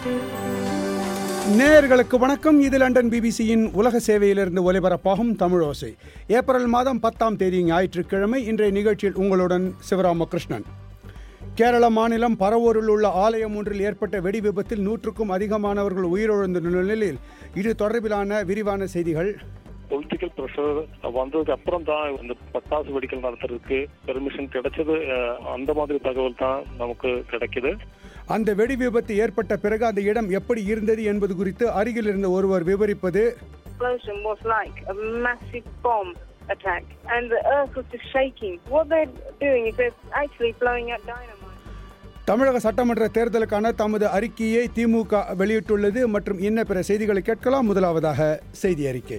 நேயர்களுக்கு வணக்கம் இது லண்டன் பிபிசியின் உலக சேவையிலிருந்து ஒலிபரப்பாகும் தமிழ் ஓசை ஏப்ரல் மாதம் பத்தாம் தேதி ஞாயிற்றுக்கிழமை இன்றைய நிகழ்ச்சியில் உங்களுடன் சிவராமகிருஷ்ணன் கேரள மாநிலம் பரவூரில் உள்ள ஆலயம் ஒன்றில் ஏற்பட்ட வெடி விபத்தில் நூற்றுக்கும் அதிகமானவர்கள் உயிரிழந்த நிலையில் இது தொடர்பிலான விரிவான செய்திகள் பொலிட்டிக்கல் ப்ரெஷர் வந்ததுக்கு அப்புறம் தான் இந்த பட்டாசு வெடிக்கல் நடத்துறதுக்கு பெர்மிஷன் கிடைச்சது அஹ், அந்த மாதிரி தகவல் தான் நமக்கு கிடைக்குது அந்த வெடி விபத்து ஏற்பட்ட பிறகு அந்த இடம் எப்படி இருந்தது என்பது குறித்து அருகில் இருந்த ஒருவர் விவரிப்பது explosion was like a massive bomb attack, and the earth was just shaking. What they're doing is they're actually blowing up dynamite. தமிழக சட்டமன்ற தேர்தலுக்கான தமது அறிக்கையை திமுக வெளியிட்டுள்ளது மற்றும் இன்ன பிற செய்திகளை கேட்கலாம் முதலாவதாக செய்தி அறிக்கை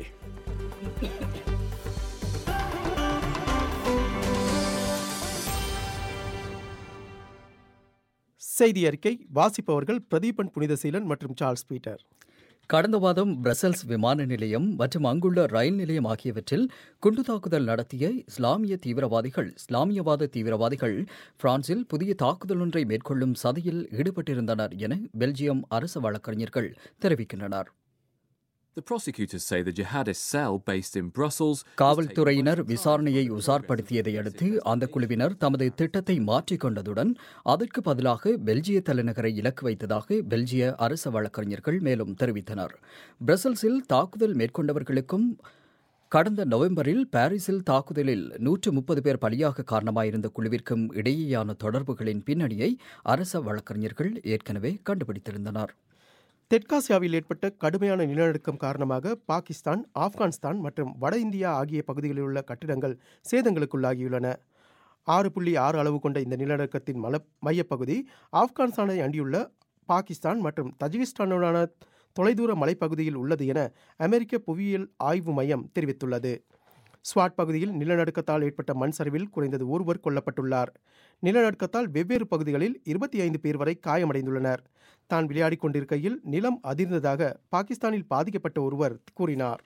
செய்தி அறிக்கை வாசிப்பவர்கள் பிரதீபன் புனிதசீலன் மற்றும் சார்ல்ஸ் பீட்டர் கடந்த மாதம் பிரசல்ஸ் விமான நிலையம் மற்றும் அங்குள்ள ரயில் நிலையம் ஆகியவற்றில் குண்டு தாக்குதல் நடத்திய இஸ்லாமிய தீவிரவாதிகள் இஸ்லாமியவாத தீவிரவாதிகள் பிரான்சில் புதிய தாக்குதல் ஒன்றை மேற்கொள்ளும் சதியில் ஈடுபட்டிருந்தனர் என பெல்ஜியம் அரசு வழக்கறிஞர்கள் தெரிவிக்கின்றனர் The prosecutors say the jihadist cell based in Brussels. காவல்துறையினர் விசாரணையை உசார்படுத்தியதை அடுத்து அந்த குழுவினர் தமது திட்டத்தை மாற்றிக்கொண்டதுடன் அதற்கு பதிலாக பெல்ஜிய தலைநகரை இலக்கு வைத்ததாக பெல்ஜிய அரசு வழக்கறிஞர்கள் மேலும் தெரிவித்தனர் பிரசல்ஸில் தாக்குதல் மேற்கொண்டவர்களுக்கும் கடந்த நவம்பரில் பாரிஸில் தாக்குதலில் நூற்று முப்பது பேர் பலியாக காரணமாயிருந்த குழுவிற்கும் இடையேயான தொடர்புகளின் பின்னணியை அரச வழக்கறிஞர்கள் ஏற்கனவே கண்டுபிடித்திருந்தனர் தெற்காசியாவில் ஏற்பட்ட கடுமையான நிலநடுக்கம் காரணமாக பாகிஸ்தான் ஆப்கானிஸ்தான் மற்றும் வட இந்தியா ஆகிய பகுதிகளில் உள்ள கட்டிடங்கள் சேதங்களுக்குள்ளாகியுள்ளன ஆறு புள்ளி ஆறு அளவு கொண்ட இந்த நிலநடுக்கத்தின் மல மையப்பகுதி ஆப்கானிஸ்தானை அண்டியுள்ள பாகிஸ்தான் மற்றும் தஜிகிஸ்தானுடனான தொலைதூர மலைப்பகுதியில் உள்ளது என அமெரிக்க புவியியல் ஆய்வு மையம் தெரிவித்துள்ளது ஸ்வாட் பகுதியில் நிலநடுக்கத்தால் ஏற்பட்ட மண் சரிவில் குறைந்தது ஒருவர் கொல்லப்பட்டுள்ளார் நிலநடுக்கத்தால் வெவ்வேறு பகுதிகளில் இருபத்தி ஐந்து பேர் வரை காயமடைந்துள்ளனர் தான் விளையாடிக் கொண்டிருக்கையில் நிலம் அதிர்ந்ததாக பாகிஸ்தானில் பாதிக்கப்பட்ட ஒருவர் கூறினார்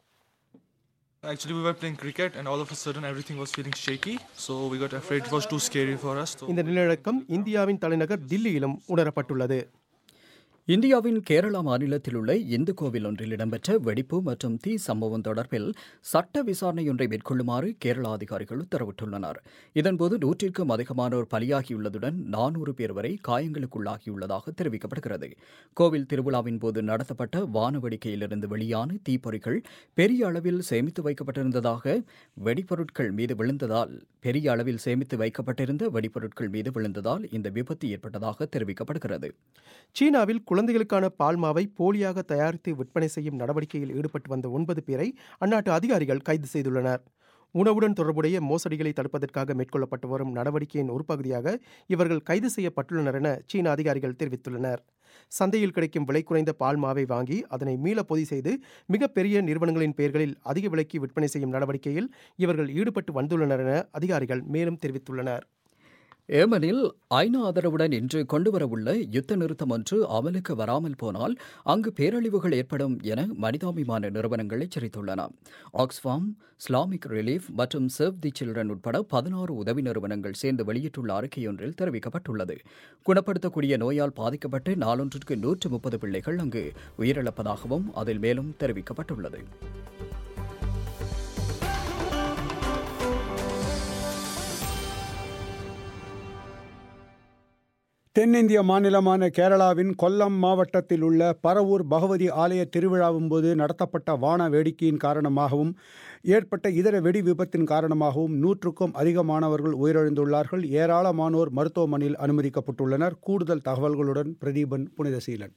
Actually, we were playing cricket, and all of a sudden, everything was feeling shaky. So we got afraid. It was too scary for us. So இந்த நிலநடுக்கம் இந்தியாவின் தலைநகர் தில்லியிலும் உணரப்பட்டுள்ளது இந்தியாவின் கேரளா மாநிலத்தில் உள்ள இந்து கோவில் ஒன்றில் இடம்பெற்ற வெடிப்பு மற்றும் தீ சம்பவம் தொடர்பில் சட்ட விசாரணையொன்றை மேற்கொள்ளுமாறு கேரளா அதிகாரிகள் உத்தரவிட்டுள்ளனர் இதன்போது நூற்றிற்கும் அதிகமானோர் பலியாகியுள்ளதுடன் நானூறு பேர் வரை காயங்களுக்குள்ளாகியுள்ளதாக தெரிவிக்கப்படுகிறது கோவில் திருவிழாவின் போது நடத்தப்பட்ட வானவேடிக்கையிலிருந்து வெளியான தீப்பொறிகள் பெரிய அளவில் சேமித்து வைக்கப்பட்டிருந்ததாக வெடிபொருட்கள் மீது விழுந்ததால் பெரிய அளவில் சேமித்து வைக்கப்பட்டிருந்த வெடிபொருட்கள் மீது விழுந்ததால் இந்த விபத்து ஏற்பட்டதாக தெரிவிக்கப்படுகிறது சீனாவில் குழந்தைகளுக்கான பால்மாவை போலியாக தயாரித்து விற்பனை செய்யும் நடவடிக்கையில் ஈடுபட்டு வந்த ஒன்பது பேரை அந்நாட்டு அதிகாரிகள் கைது செய்துள்ளனர் உணவுடன் தொடர்புடைய மோசடிகளை தடுப்பதற்காக மேற்கொள்ளப்பட்டு வரும் நடவடிக்கையின் ஒரு பகுதியாக இவர்கள் கைது செய்யப்பட்டுள்ளனர் என சீன அதிகாரிகள் தெரிவித்துள்ளனர் சந்தையில் கிடைக்கும் விலை குறைந்த பால் மாவை வாங்கி அதனை மீள பொதி செய்து மிகப்பெரிய நிறுவனங்களின் பெயர்களில் அதிக விலைக்கு விற்பனை செய்யும் நடவடிக்கையில் இவர்கள் ஈடுபட்டு வந்துள்ளனர் என அதிகாரிகள் மேலும் தெரிவித்துள்ளனர் ஏமனில் ஐநா ஆதரவுடன் இன்று கொண்டுவரவுள்ள யுத்த நிறுத்தம் ஒன்று அமலுக்கு வராமல் போனால் அங்கு பேரழிவுகள் ஏற்படும் என மனிதாபிமான நிறுவனங்கள் எச்சரித்துள்ளன ஆக்ஸ்ஃபார்ம் இஸ்லாமிக் ரிலீஃப் மற்றும் சர்வ் தி சில்ட்ரன் உட்பட பதினாறு உதவி நிறுவனங்கள் சேர்ந்து வெளியிட்டுள்ள அறிக்கையொன்றில் தெரிவிக்கப்பட்டுள்ளது குணப்படுத்தக்கூடிய நோயால் பாதிக்கப்பட்டு நாளொன்றிற்கு நூற்று முப்பது பிள்ளைகள் அங்கு உயிரிழப்பதாகவும் அதில் மேலும் தெரிவிக்கப்பட்டுள்ளது தென்னிந்திய மாநிலமான கேரளாவின் கொல்லம் மாவட்டத்தில் உள்ள பரவூர் பகவதி ஆலய திருவிழாவின் போது நடத்தப்பட்ட வான வேடிக்கையின் காரணமாகவும் ஏற்பட்ட இதர வெடி விபத்தின் காரணமாகவும் நூற்றுக்கும் அதிகமானவர்கள் உயிரிழந்துள்ளார்கள் ஏராளமானோர் மருத்துவமனையில் அனுமதிக்கப்பட்டுள்ளனர் கூடுதல் தகவல்களுடன் பிரதீபன் புனிதசீலன்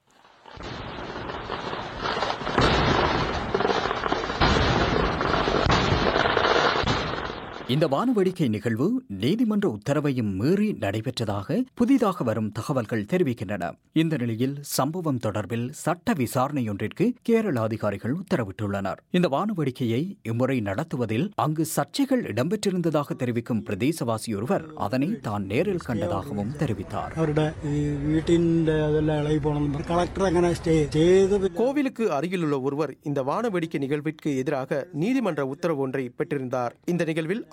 இந்த வானவேடிக்கை நிகழ்வு நீதிமன்ற உத்தரவையும் மீறி நடைபெற்றதாக புதிதாக வரும் தகவல்கள் தெரிவிக்கின்றன இந்த நிலையில் சம்பவம் தொடர்பில் சட்ட விசாரணையொன்றிற்கு கேரள அதிகாரிகள் உத்தரவிட்டுள்ளனர் இந்த வானவேடிக்கையை இம்முறை நடத்துவதில் அங்கு சர்ச்சைகள் இடம்பெற்றிருந்ததாக தெரிவிக்கும் பிரதேசவாசி ஒருவர் அதனை தான் நேரில் கண்டதாகவும் தெரிவித்தார் അവരുടെ ഈ വീട്ടിന്റെ അതെല്ലാം ഇളകി പോകണം കളക്ടർ അങ്ങനെ സ്റ്റേ ചെയ്ത് கோவிலுக்கு அருகிலுள்ள ஒருவர் இந்த வான வேடிக்கை நிகழ்விற்கு எதிராக நீதிமன்ற உத்தரவு ஒன்றை பெற்றிருந்தார் இந்த நிகழ்வில்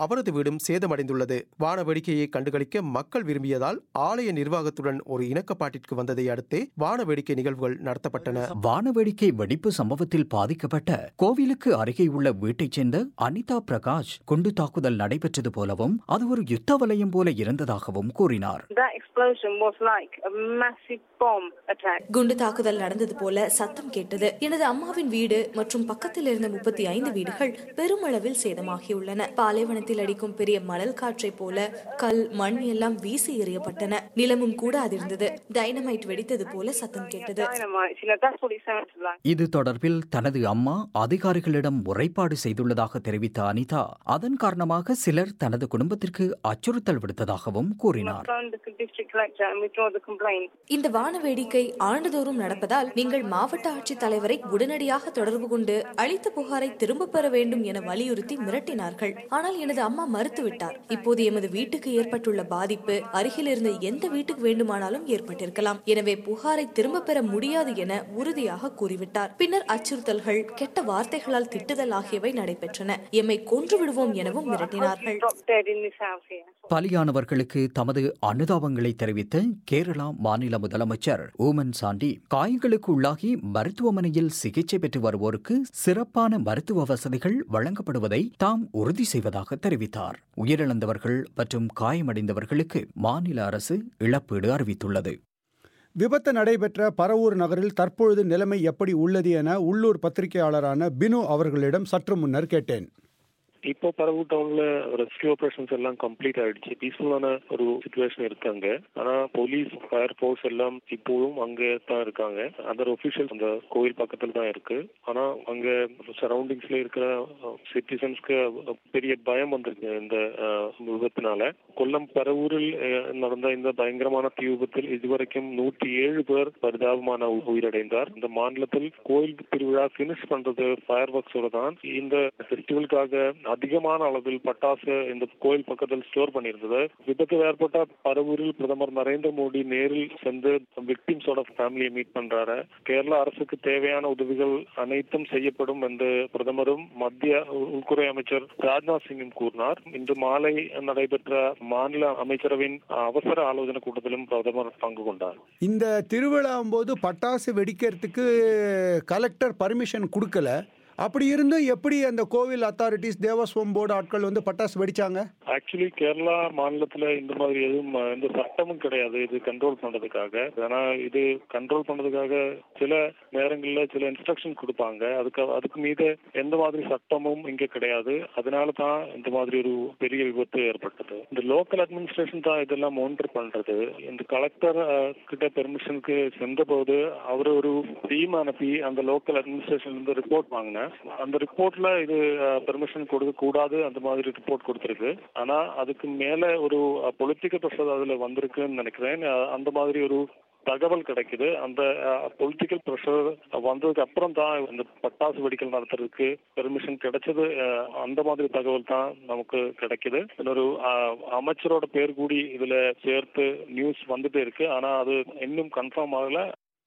அவரது வீடும் சேதமடைந்துள்ளது வான வேடிக்கையை கண்டுகளிக்க மக்கள் விரும்பியதால் ஆலய நிர்வாகத்துடன் ஒரு இணக்கப்பாட்டிற்கு வந்ததை அடுத்தே வான வேடிக்கை நிகழ்வுகள் நடத்தப்பட்டன வானவேடிக்கை வெடிப்பு சம்பவத்தில் பாதிக்கப்பட்ட கோவிலுக்கு அருகே உள்ள வீட்டைச் சேர்ந்த அனிதா பிரகாஷ் குண்டு தாக்குதல் நடைபெற்றது போலவும் அது ஒரு யுத்த வலயம் போல இருந்ததாகவும் கூறினார் That explosion was like a massive bomb attack. குண்டு தாக்குதல் நடந்தது போல சத்தம் கேட்டது எனது அம்மாவின் வீடு மற்றும் பக்கத்தில் இருந்த முப்பத்தி ஐந்து வீடுகள் பெருமளவில் சேதமாகியுள்ளன பாலைவனத்தில் அடிக்கும் பெரிய மணல் காற்றைப் போல கல் மண் எல்லாம் வீசி எறியப்பட்டன நிலமும் கூட அதிர்ந்தது டைனமைட் வெடித்தது போல சத்தம் கேட்டது Dynamite, you know, that's what it sounded like. இது தொடர்பில் தனது அம்மா அதிகாரிகளிடம் முறைப்பாடு செய்துள்ளதாக தெரிவித்த அனிதா அதன் காரணமாக சிலர் தனது குடும்பத்திற்கு அச்சுறுத்தல் விடுத்ததாகவும் கூறினார் Phone the district collector and withdraw the complaint. இந்த வான வேடிக்கை ஆண்டுதோறும் நடப்பதால் நீங்கள் மாவட்ட ஆட்சித் தலைவரை உடனடியாக தொடர்பு கொண்டு அளித்த புகாரை திரும்பப் பெற வேண்டும் என வலியுறுத்தி மிரட்டினார்கள் ஆனால் எனது அம்மா மறுத்துவிட்டார் இப்போது எமது வீட்டுக்கு ஏற்பட்டுள்ள பாதிப்பு அருகில் இருந்த எந்த வீட்டுக்கு வேண்டுமானாலும் ஏற்பட்டிருக்கலாம் எனவே புகாரை திரும்பப் பெற முடியாது என உறுதியாக கூறிவிட்டார் பின்னர் அச்சுறுத்தல்கள் கெட்ட வார்த்தைகளால் திட்டுதல் ஆகியவை நடைபெற்றன எம்மை கொன்று விடுவோம் எனவும் மிரட்டினார்கள் Drop dead in this house here. பலியானவர்களுக்கு தமது அனுதாபங்களை தெரிவித்த கேரளா மாநில முதலமைச்சர் ஓமன் சாண்டி காயங்களுக்கு உள்ளாகி மருத்துவமனையில் சிகிச்சை பெற்று வருவோருக்கு சிறப்பான மருத்துவ வசதிகள் வழங்கப்படுவதை தாம் உறுதி செய்வதாக தெரிவித்தார் உயிரிழந்தவர்கள் மற்றும் காயமடைந்தவர்களுக்கு மாநில அரசு இழப்பீடு அறிவித்துள்ளது விபத்து நடைபெற்ற பரவூர் நகரில் தற்பொழுது நிலைமை எப்படி உள்ளது என உள்ளூர் பத்திரிகையாளரான பினு அவர்களிடம் சற்று முன்னர் கேட்டேன் இப்போ பரவு டவுன்ல ரெஸ்கியூ ஆபரேஷன்ஸ் எல்லாம் கம்ப்ளீட் ஆயிடுச்சு பீஸ்ஃபுல்லான ஒரு சுச்சுவேஷன் இருக்காங்க ஆனா போலீஸ் ஃபயர் ஃபோர்ஸ் எல்லாம் இப்போவும் அங்க தான் இருக்காங்க அதர் ஒபிஷியல்ஸ் அந்த கோயில் பக்கத்துல தான் இருக்கு ஆனா அங்க சரௌண்டிங்ஸ்ல இருக்கிற சிட்டிசன்ஸ்க்கு பெரிய பயம் வந்திருக்கு இந்த அஹ், விபத்தினால கொல்லம் பரவூரில் அஹ், நடந்த இந்த பயங்கரமான தீ விபத்தில் இதுவரைக்கும் நூற்றி ஏழு பேர் பரிதாபமான உ- உயிரடைந்தார் இந்த மாநிலத்தில் கோயில் திருவிழா பினிஷ் பண்றது ஃபயர் ஒர்க்ஸோட தான் இந்த ஃபெஸ்டிவலுக்காக அதிகமான அளவில் பட்டாசு இந்த கோயில் பக்கத்தில் ஸ்டோர் பண்ணியிருந்தது விபத்து ஏற்பட்ட பரவூரில் பிரதமர் நரேந்திர மோடி நேரில் சென்று விக்டிம்ஸோட ஃபேமிலியை மீட் பண்றாரு கேரள அரசுக்கு தேவையான உதவிகள் அனைத்தும் செய்யப்படும் என்று பிரதமரும் மத்திய உள்துறை அமைச்சர் ராஜ்நாத் சிங்கும் கூறினார் இன்று மாலை நடைபெற்ற மாநில அமைச்சரவின் அவசர ஆலோசனை கூட்டத்திலும் பிரதமர் பங்கு கொண்டார் இந்த திருவிழாவும் போது பட்டாசு வெடிக்கிறதுக்கு கலெக்டர் பர்மிஷன் கொடுக்கல அப்படி இருந்தும் எப்படி அந்த கோவில் அத்தாரிட்டிஸ் தேவஸ்வம் போர்டு ஆட்கள் வந்து பட்டாசு வெடிச்சாங்க ஆக்சுவலி கேரளா மாநிலத்துல இந்த மாதிரி எதுவும் அஹ், எந்த சட்டமும் கிடையாது இது கண்ட்ரோல் பண்றதுக்காக ஆனா இது கண்ட்ரோல் பண்றதுக்காக சில நேரங்கள்ல சில இன்ஸ்ட்ரக்ஷன் கொடுப்பாங்க அதுக்கு அதுக்கு மீது எந்த மாதிரி சட்டமும் இங்க கிடையாது அதனால தான் இந்த மாதிரி ஒரு பெரிய விபத்து ஏற்பட்டது இந்த லோக்கல் அட்மினிஸ்ட்ரேஷன் தான் இதெல்லாம் மானிட்டர் பண்றது இந்த கலெக்டர் கிட்ட பெர்மிஷனுக்கு சென்றபோது அவர் ஒரு டீம் அனுப்பி அந்த லோக்கல் அட்மினிஸ்ட்ரேஷன்ல இருந்து ரிப்போர்ட் வாங்கினேன் அந்த ரிப்போர்ட்ல இது பெர்மிஷன் கொடுக்க கூடாது அந்த மாதிரி ரிப்போர்ட் கொடுத்திருக்கு ஆனா அதுக்கு மேல ஒரு பொலிட்டிக்கல் ப்ரெஷர் அதுல வந்திருக்குன்னு நினைக்கிறேன் அஹ், அந்த மாதிரி ஒரு தகவல் கிடைக்குது அந்த பொலிட்டிக்கல் ப்ரெஷர் வந்ததுக்கு அப்புறம் தான் இந்த பட்டாசு வெடிக்கல் நடத்துறதுக்கு பெர்மிஷன் கிடைச்சது அஹ், அந்த மாதிரி தகவல் தான் நமக்கு கிடைக்குது இன்னொரு அஹ், அமைச்சரோட பேர் கூடி இதுல சேர்த்து நியூஸ் வந்துட்டே இருக்கு ஆனா அது இன்னும் கன்ஃபார்ம் ஆகல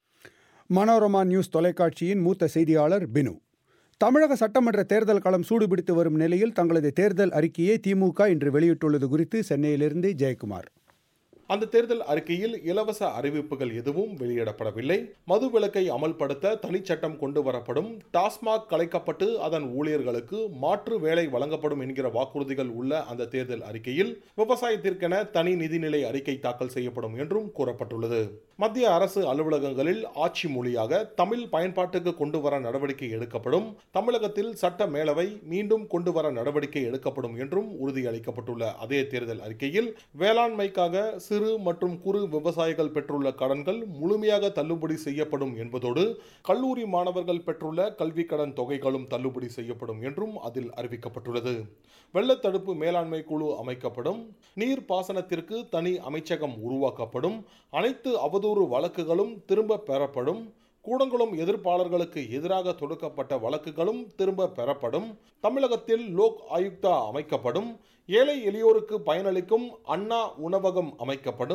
மனோரமா நியூஸ் தொலைக்காட்சியின் மூத்த செய்தியாளர் பினு தமிழக சட்டமன்ற தேர்தல் களம் சூடுபிடித்து வரும் நிலையில் தங்களது தேர்தல் அறிக்கையை திமுக இன்று வெளியிட்டுள்ளது குறித்து சென்னையிலிருந்து ஜெயக்குமார் அந்த தேர்தல் அறிக்கையில் இலவச அறிவிப்புகள் எதுவும் வெளியிடப்படவில்லை மது விலக்கை அமல்படுத்த தனிச்சட்டம் கொண்டு வரப்படும் டாஸ்மாக் கலைக்கப்பட்டு அதன் ஊழியர்களுக்கு மாற்று வேலை வழங்கப்படும் என்கிற வாக்குறுதிகள் உள்ள அந்த தேர்தல் அறிக்கையில் விவசாயத்திற்கென தனி நிதிநிலை அறிக்கை தாக்கல் செய்யப்படும் என்றும் கூறப்பட்டுள்ளது மத்திய அரசு அலுவலகங்களில் ஆட்சி மொழியாக தமிழ் பயன்பாட்டுக்கு கொண்டு வர நடவடிக்கை எடுக்கப்படும் தமிழகத்தில் சட்ட மேலவை மீண்டும் கொண்டு வர நடவடிக்கை எடுக்கப்படும் என்றும் உறுதியளிக்கப்பட்டுள்ள அதே தேர்தல் அறிக்கையில் வேளாண்மைக்காக சிறு மற்றும் குறு விவசாயிகள் பெற்றுள்ள கடன்கள் முழுமையாக தள்ளுபடி செய்யப்படும் என்பதோடு கல்லூரி மாணவர்கள் பெற்றுள்ள கல்வி கடன் தொகைகளும் தள்ளுபடி செய்யப்படும் என்றும் அதில் அறிவிக்கப்பட்டுள்ளது வெள்ளத்தடுப்பு மேலாண்மை குழு அமைக்கப்படும் நீர் பாசனத்திற்கு தனி அமைச்சகம் உருவாக்கப்படும் அனைத்து அவதூறு வழக்குகளும் திரும்ப பெறப்படும் கூடங்குளம் எதிர்ப்பாளர்களுக்கு எதிராக தொடுக்கப்பட்ட வழக்குகளும் திரும்ப பெறப்படும் தமிழகத்தில் லோக் ஆயுக்தா அமைக்கப்படும் ஏழை எளியோருக்கு பயனளிக்கும் அண்ணா உணவகம் அமைக்கப்படும்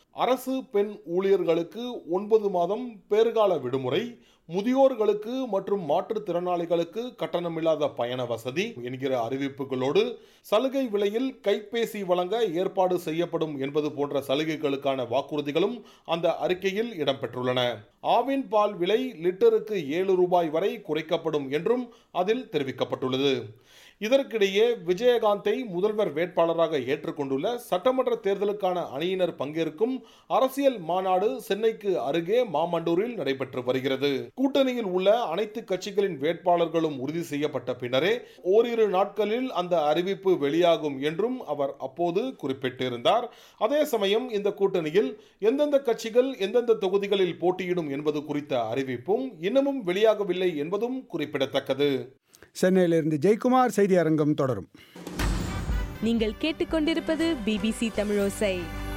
அரசு பெண் ஊழியர்களுக்கு ஒன்பது மாதம் பேறுகால விடுமுறை முதியோர்களுக்கு மற்றும் மாற்றுத்திறனாளிகளுக்கு கட்டணமில்லாத பயண வசதி என்கிற அறிவிப்புகளோடு சலுகை விலையில் கைபேசி வழங்க ஏற்பாடு செய்யப்படும் என்பது போன்ற சலுகைகளுக்கான வாக்குறுதிகளும் அந்த அறிக்கையில் இடம்பெற்றுள்ளன ஆவின் பால் விலை லிட்டருக்கு ஏழு ரூபாய் வரை குறைக்கப்படும் என்றும் அதில் தெரிவிக்கப்பட்டுள்ளது இதற்கிடையே விஜயகாந்தை முதல்வர் வேட்பாளராக ஏற்றுக்கொண்டுள்ள சட்டமன்ற தேர்தலுக்கான அணியினர் பங்கேற்கும் அரசியல் மாநாடு சென்னைக்கு அருகே மாமண்டூரில் நடைபெற்று வருகிறது கூட்டணியில் உள்ள அனைத்து கட்சிகளின் வேட்பாளர்களும் உறுதி செய்யப்பட்ட பின்னரே ஓரிரு நாட்களில் அந்த அறிவிப்பு வெளியாகும் என்றும் அவர் அப்போது குறிப்பிட்டிருந்தார் அதே சமயம் இந்த கூட்டணியில் எந்தெந்த கட்சிகள் எந்தெந்த தொகுதிகளில் போட்டியிடும் என்பது குறித்த அறிவிப்பும் இன்னமும் வெளியாகவில்லை என்பதும் குறிப்பிடத்தக்கது சென்னையிலிருந்து ஜெயக்குமார் செய்தி அரங்கம் தொடரும் நீங்கள் கேட்டுக்கொண்டிருப்பது பிபிசி தமிழோசை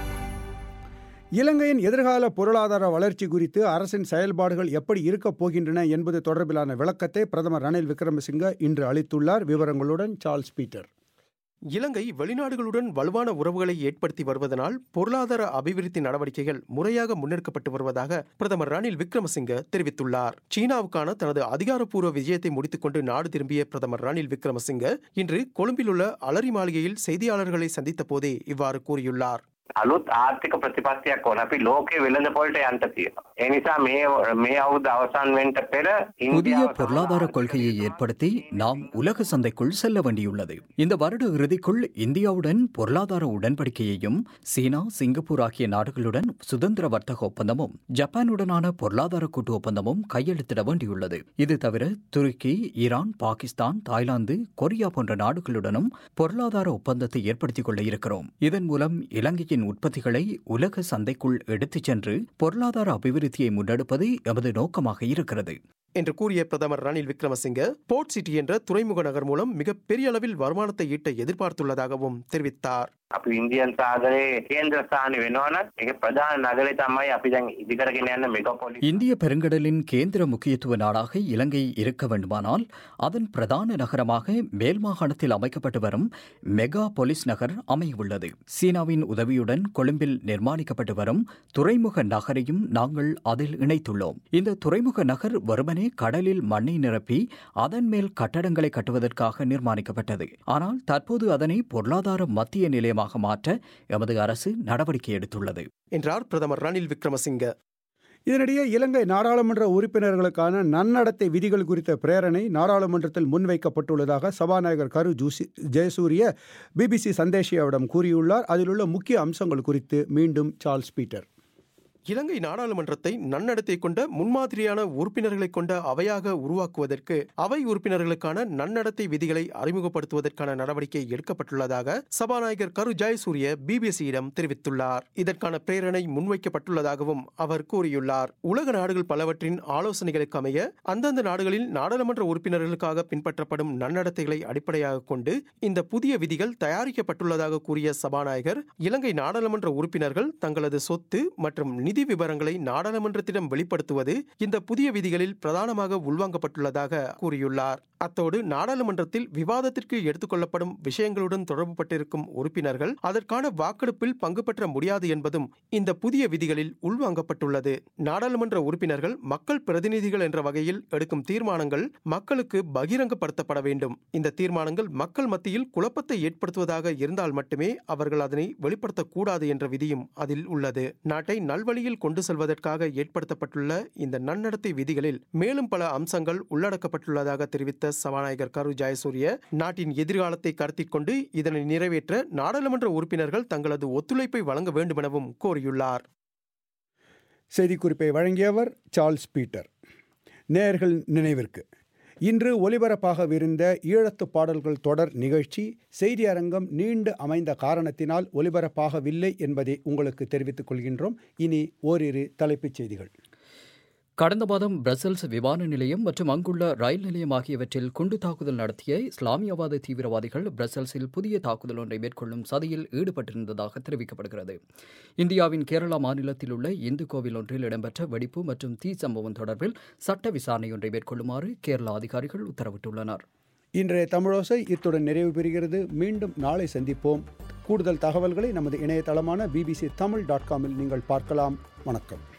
இலங்கையின் எதிர்கால பொருளாதார வளர்ச்சி குறித்து அரசின் செயல்பாடுகள் எப்படி இருக்கப் போகின்றன என்பது தொடர்பிலான விளக்கத்தை பிரதமர் ரணில் விக்ரமசிங்க இன்று அளித்துள்ளார் விவரங்களுடன் சார்ல்ஸ் பீட்டர் இலங்கை வெளிநாடுகளுடன் வலுவான உறவுகளை ஏற்படுத்தி வருவதனால் பொருளாதார அபிவிருத்தி நடவடிக்கைகள் முறையாக முன்னெடுக்கப்பட்டு வருவதாக பிரதமர் ரணில் விக்ரமசிங்க தெரிவித்துள்ளார் சீனாவுக்கான தனது அதிகாரப்பூர்வ விஜயத்தை முடித்துக்கொண்டு நாடு திரும்பிய பிரதமர் ரணில் விக்ரமசிங்க இன்று கொழும்பில் உள்ள அலரி மாளிகையில் செய்தியாளர்களை சந்தித்த போதே இவ்வாறு கூறியுள்ளார் අලුත් ආර්ථික ප්‍රතිපත්තියක් ඕන අපි ලෝකයේ වෙළඳ පොලට යන්න තියෙනවා. ඒ නිසා මේ මේ අවුරුද්ද අවසන් වෙන්න පෙර புதிய ඉන්දියාව பொருளாதார கொள்கையை ஏற்படுத்தி நாம் உலக சந்தைக்குள் செல்ல வேண்டியுள்ளது இந்த வருட இறுதிக்குள் இந்தியாவுடன் பொருளாதார உடன்படிக்கையையும் சீனா சிங்கப்பூர் ஆகிய நாடுகளுடன் சுதந்திர வர்த்தக ஒப்பந்தமும் ஜப்பானுடனான பொருளாதார கூட்டு ஒப்பந்தமும் கையெழுத்திட வேண்டியுள்ளது இது தவிர துருக்கி ஈரான் பாகிஸ்தான் தாய்லாந்து கொரியா போன்ற நாடுகளுடனும் பொருளாதார ஒப்பந்தத்தை ஏற்படுத்திக் கொள்ள இருக்கிறோம் இதன் மூலம் இலங்கையின் உற்பத்திகளை உலக சந்தைக்குள் எடுத்துச் சென்று பொருளாதார அபிவிருத்தியை முன்னெடுப்பது எமது நோக்கமாக இருக்கிறது என்று கூறிய பிரதமர் ரணில் விக்ரமசிங்க போர்ட் சிட்டி என்ற துறைமுக நகர் மூலம் மிகப்பெரிய அளவில் வருமானத்தை ஈட்ட எதிர்பார்த்துள்ளதாகவும் தெரிவித்தார் අපි ඉන්දියන් සාගරයේ කේන්ද්‍ර ස්ථාන වෙනවනම් ඒක ප්‍රධාන නගරේ තමයි අපි දැන් ඉදිකරගෙන යන මෙගාපොලිස් இந்திய பெருங்கடலின் கேந்திர முக்கியத்துவ நாடாக இலங்கை இருக்க வேண்டுமானால் அதன் பிரதான நகரமாக மேல் மாகாணத்தில் அமைக்கப்பட்டு வரும் மெகா பொலிஸ் நகர் அமையவுள்ளது சீனாவின் உதவியுடன் கொழும்பில் நிர்மாணிக்கப்பட்டு வரும் துறைமுக நகரையும் நாங்கள் அதில் இணைத்துள்ளோம் இந்த துறைமுக நகர் வெறுமனே கடலில் மண்ணை நிரப்பி அதன் மேல் கட்டடங்களை கட்டுவதற்காக நிர்மாணிக்கப்பட்டது ஆனால் தற்போது அதனை பொருளாதார மத்திய நிலையமாக மாற்ற எமது அரசு நடவடிக்கை எடுத்துள்ளது என்றார் பிரதமர் ரணில் விக்ரமசிங்க இதனிடையே இலங்கை நாடாளுமன்ற உறுப்பினர்களுக்கான நன்னடத்தை விதிகள் குறித்த பிரேரணை நாடாளுமன்றத்தில் முன்வைக்கப்பட்டுள்ளதாக சபாநாயகர் கரு ஜூசி ஜெயசூரிய பிபிசி சந்தேஷியாவிடம் கூறியுள்ளார் அதிலுள்ள முக்கிய அம்சங்கள் குறித்து மீண்டும் சார்ல்ஸ் பீட்டர் இலங்கை நாடாளுமன்றத்தை நன்னடத்தை கொண்ட முன்மாதிரியான உறுப்பினர்களை கொண்ட அவையாக உருவாக்குவதற்கு அவை உறுப்பினர்களுக்கான நன்னடத்தை விதிகளை அறிமுகப்படுத்துவதற்கான நடவடிக்கை எடுக்கப்பட்டுள்ளதாக சபாநாயகர் கரு ஜெயசூரிய பிபிசியிடம் தெரிவித்துள்ளார் இதற்கான பிரேரணை முன்வைக்கப்பட்டுள்ளதாகவும் அவர் கூறியுள்ளார் உலக நாடுகள் பலவற்றின் ஆலோசனைகளுக்கு அமைய அந்தந்த நாடுகளில் நாடாளுமன்ற உறுப்பினர்களுக்காக பின்பற்றப்படும் நன்னடத்தைகளை அடிப்படையாக கொண்டு இந்த புதிய விதிகள் தயாரிக்கப்பட்டுள்ளதாக கூறிய சபாநாயகர் இலங்கை நாடாளுமன்ற உறுப்பினர்கள் தங்களது சொத்து மற்றும் நிதி விவரங்களை நாடாளுமன்றத்திடம் வெளிப்படுத்துவது இந்த புதிய விதிகளில் பிரதானமாக உள்வாங்கப்பட்டுள்ளதாக கூறியுள்ளார் அத்தோடு நாடாளுமன்றத்தில் விவாதத்திற்கு எடுத்துக்கொள்ளப்படும் விஷயங்களுடன் தொடர்புபட்டிருக்கும் உறுப்பினர்கள் அதற்கான வாக்கெடுப்பில் பங்கு பெற்ற முடியாது என்பதும் இந்த புதிய விதிகளில் உள்வாங்கப்பட்டுள்ளது நாடாளுமன்ற உறுப்பினர்கள் மக்கள் பிரதிநிதிகள் என்ற வகையில் எடுக்கும் தீர்மானங்கள் மக்களுக்கு பகிரங்கப்படுத்தப்பட வேண்டும் இந்த தீர்மானங்கள் மக்கள் மத்தியில் குழப்பத்தை ஏற்படுத்துவதாக இருந்தால் மட்டுமே அவர்கள் அதனை வெளிப்படுத்தக்கூடாது என்ற விதியும் அதில் உள்ளது நாட்டை நல்வழியில் கொண்டு செல்வதற்காக ஏற்படுத்தப்பட்டுள்ள இந்த நன்னடத்தை விதிகளில் மேலும் பல அம்சங்கள் உள்ளடக்கப்பட்டுள்ளதாக தெரிவித்த சபாநாயகர் கரு ஜெயசூரிய நாட்டின் எதிர்காலத்தை கருத்தில் கொண்டு இதனை நிறைவேற்ற நாடாளுமன்ற உறுப்பினர்கள் தங்களது ஒத்துழைப்பை வழங்க வேண்டுமெனவும் கோரியுள்ளார் செய்திக்குறிப்பை வழங்கியவர் சார்ல்ஸ் பீட்டர் நேயர்கள் நினைவிற்கு இன்று ஒலிபரப்பாகவிருந்த ஈழத்து பாடல்கள் தொடர் நிகழ்ச்சி செய்தி அரங்கம் நீண்டு அமைந்த காரணத்தினால் ஒலிபரப்பாகவில்லை என்பதை உங்களுக்கு தெரிவித்துக் கொள்கின்றோம் இனி ஓரிரு தலைப்புச் செய்திகள் கடந்த மாதம் பிரசல்ஸ் விமான நிலையம் மற்றும் அங்குள்ள ரயில் நிலையம் ஆகியவற்றில் குண்டு தாக்குதல் நடத்திய இஸ்லாமியவாத தீவிரவாதிகள் பிரசல்ஸில் புதிய தாக்குதல் ஒன்றை மேற்கொள்ளும் சதியில் ஈடுபட்டிருந்ததாக தெரிவிக்கப்படுகிறது இந்தியாவின் கேரளா மாநிலத்தில் உள்ள இந்து கோவில் ஒன்றில் இடம்பெற்ற வெடிப்பு மற்றும் தீ சம்பவம் தொடர்பில் சட்ட விசாரணை ஒன்றை மேற்கொள்ளுமாறு கேரளா அதிகாரிகள் உத்தரவிட்டுள்ளனர் இன்றைய தமிழோசை இத்துடன் நிறைவு பெறுகிறது மீண்டும் நாளை சந்திப்போம் கூடுதல் தகவல்களை நமது இணையதளமான பிபிசி தமிழ் டாட் காமில் நீங்கள் பார்க்கலாம் வணக்கம்